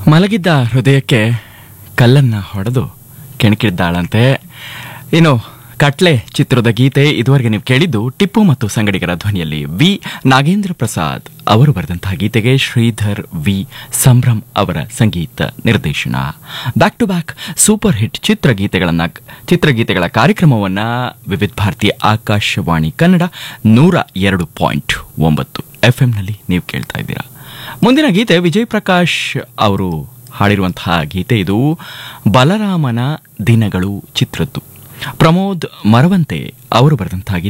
ಮಲಗಿದ್ದ ಹೃದಯಕ್ಕೆ ಕಲ್ಲನ್ನ ಹೊಡೆದು ಕೆಣಕಿದ್ದಾಳಂತೆ ಇನ್ನು ಕಟ್ಲೆ ಚಿತ್ರದ ಗೀತೆ ಇದುವರೆಗೆ ನೀವು ಕೇಳಿದ್ದು ಟಿಪ್ಪು ಮತ್ತು ಸಂಗಡಿಗರ ಧ್ವನಿಯಲ್ಲಿ ವಿ ನಾಗೇಂದ್ರ ಪ್ರಸಾದ್ ಅವರು ಬರೆದಂತಹ ಗೀತೆಗೆ ಶ್ರೀಧರ್ ವಿ ಸಂಭ್ರಮ್ ಅವರ ಸಂಗೀತ ನಿರ್ದೇಶನ back to back super hit ಚಿತ್ರಗೀತೆಗಳನ್ನ ಚಿತ್ರಗೀತೆಗಳ ಕಾರ್ಯಕ್ರಮವನ್ನ ವಿವಿಧ ಭಾರತಿ ಆಕಾಶವಾಣಿ ಕನ್ನಡ ನೂರ ಎರಡು ಪಾಯಿಂಟ್ ಒಂಬತ್ತು ಎಫ್ ನಲ್ಲಿ ನೀವು ಕೇಳ್ತಾ ಇದ್ದೀರಾ ಮುಂದಿನ ಗೀತೆ ವಿಜಯ್ ಪ್ರಕಾಶ್ ಅವರು ಹಾಡಿರುವಂತಹ ಗೀತೆ ಇದು ಬಲರಾಮನ ದಿನಗಳು ಚಿತ್ರದ್ದು ಪ್ರಮೋದ್ ಮರವಂತೆ ಅವರು ಬರೆದಂತಹ ಗೀತೆ